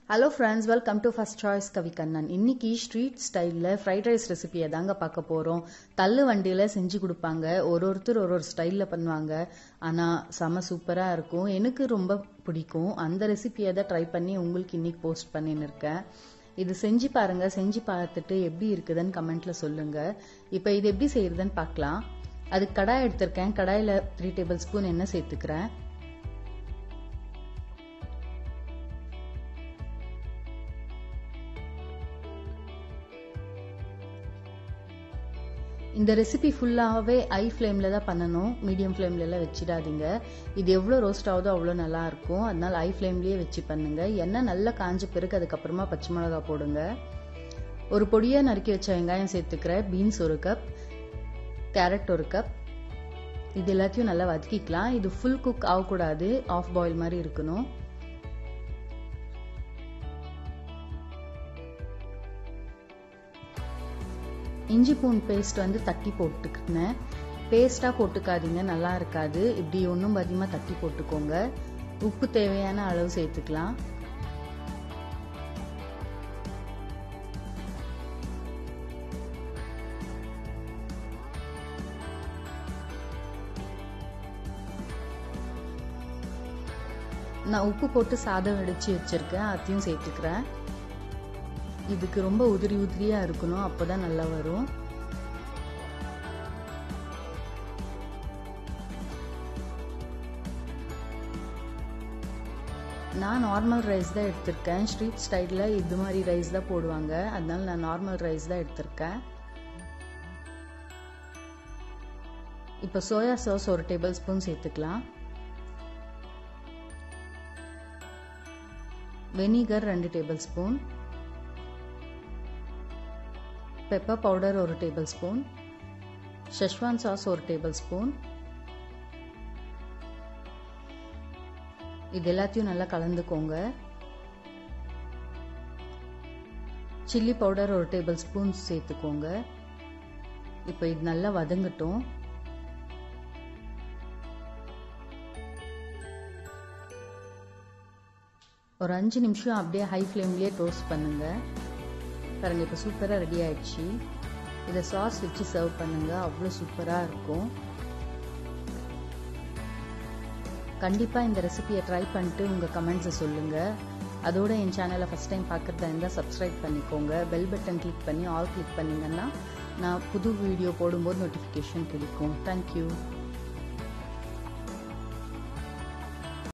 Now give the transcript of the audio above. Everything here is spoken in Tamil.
hello friends welcome to First Choice Kavikannan இன்னைக்கு ஸ்ட்ரீட் ஸ்டைலில் ஃப்ரைட் ரைஸ் ரெசிபியை தாங்க பார்க்க போகிறோம் தள்ளு வண்டியில் செஞ்சு கொடுப்பாங்க ஒரு ஒருத்தர் ஒரு ஒரு ஸ்டைலில் பண்ணுவாங்க ஆனால் செம சூப்பராக இருக்கும் எனக்கு ரொம்ப பிடிக்கும் அந்த ரெசிபியை தான் ட்ரை பண்ணி உங்களுக்கு இன்னைக்கு போஸ்ட் பண்ணின்னு இருக்கேன் இது செஞ்சு பாருங்க செஞ்சு பார்த்துட்டு எப்படி இருக்குதுன்னு கமெண்ட்ல சொல்லுங்க இப்போ இது எப்படி செய்யறதுன்னு பார்க்கலாம் அதுக்கு கடாய் எடுத்திருக்கேன் கடாயில் த்ரீ டேபிள் ஸ்பூன் எண்ணெய் சேர்த்துக்கிறேன் இந்த ரெசிபி ஃபுல்லாகவே ஐ ஃப்ளேமில் தான் பண்ணணும் மீடியம் ஃப்ளேம்லலாம் வச்சிடாதீங்க இது எவ்வளோ ரோஸ்ட் ஆகுதோ அவ்வளோ நல்லா இருக்கும் அதனால ஐ ஃப்ளேம்லேயே வச்சு பண்ணுங்க எண்ணெய் நல்லா காஞ்ச பிறகு அதுக்கப்புறமா பச்சை மிளகா போடுங்க ஒரு பொடியாக நறுக்கி வச்ச வெங்காயம் சேர்த்துக்கிறேன் பீன்ஸ் ஒரு கப் கேரட் ஒரு கப் இது எல்லாத்தையும் நல்லா வதக்கிக்கலாம் இது ஃபுல் குக் ஆகக்கூடாது ஆஃப் பாயில் மாதிரி இருக்கணும் இஞ்சி பூன் பேஸ்ட் வந்து தட்டி போட்டுக்கினேன் பேஸ்ட்டாக போட்டுக்காதீங்க நல்லா இருக்காது இப்படி ஒன்றும் அதிகமாக தட்டி போட்டுக்கோங்க உப்பு தேவையான அளவு சேர்த்துக்கலாம் நான் உப்பு போட்டு சாதம் வெடிச்சு வச்சிருக்கேன் அதையும் சேர்த்துக்கிறேன் இதுக்கு ரொம்ப உதிரி உதிரியா இருக்கணும் அப்போதான் நல்லா வரும் நான் நார்மல் ரைஸ் தான் எடுத்திருக்கேன் ஸ்ட்ரீட் ஸ்டைலில் இது மாதிரி ரைஸ் தான் போடுவாங்க அதனால நான் நார்மல் ரைஸ் தான் எடுத்திருக்கேன் இப்போ சோயா சாஸ் ஒரு டேபிள் ஸ்பூன் சேர்த்துக்கலாம் வெனிகர் ரெண்டு டேபிள் ஸ்பூன் பெப்பர் பவுடர் ஒரு டேபிள் ஸ்பூன் ஷெஷ்வான் சாஸ் ஒரு டேபிள் ஸ்பூன் இது எல்லாத்தையும் நல்லா கலந்துக்கோங்க சில்லி பவுடர் ஒரு டேபிள் ஸ்பூன் சேர்த்துக்கோங்க இப்போ இது நல்லா வதங்கட்டும் ஒரு அஞ்சு நிமிஷம் அப்படியே ஹை ஃப்ளேம்லேயே டோஸ்ட் பண்ணுங்கள் பாருங்க இப்போ சூப்பராக ரெடி ஆயிடுச்சு இதை சாஸ் வச்சு சர்வ் பண்ணுங்க அவ்வளோ சூப்பராக இருக்கும் கண்டிப்பாக இந்த ரெசிபியை ட்ரை பண்ணிட்டு உங்கள் கமெண்ட்ஸை சொல்லுங்கள் அதோட என் சேனலை ஃபஸ்ட் டைம் பார்க்குறதா இருந்தால் சப்ஸ்கிரைப் பண்ணிக்கோங்க பெல் பட்டன் கிளிக் பண்ணி ஆல் கிளிக் பண்ணிங்கன்னா நான் புது வீடியோ போடும்போது நோட்டிஃபிகேஷன் கிடைக்கும் தேங்க்யூ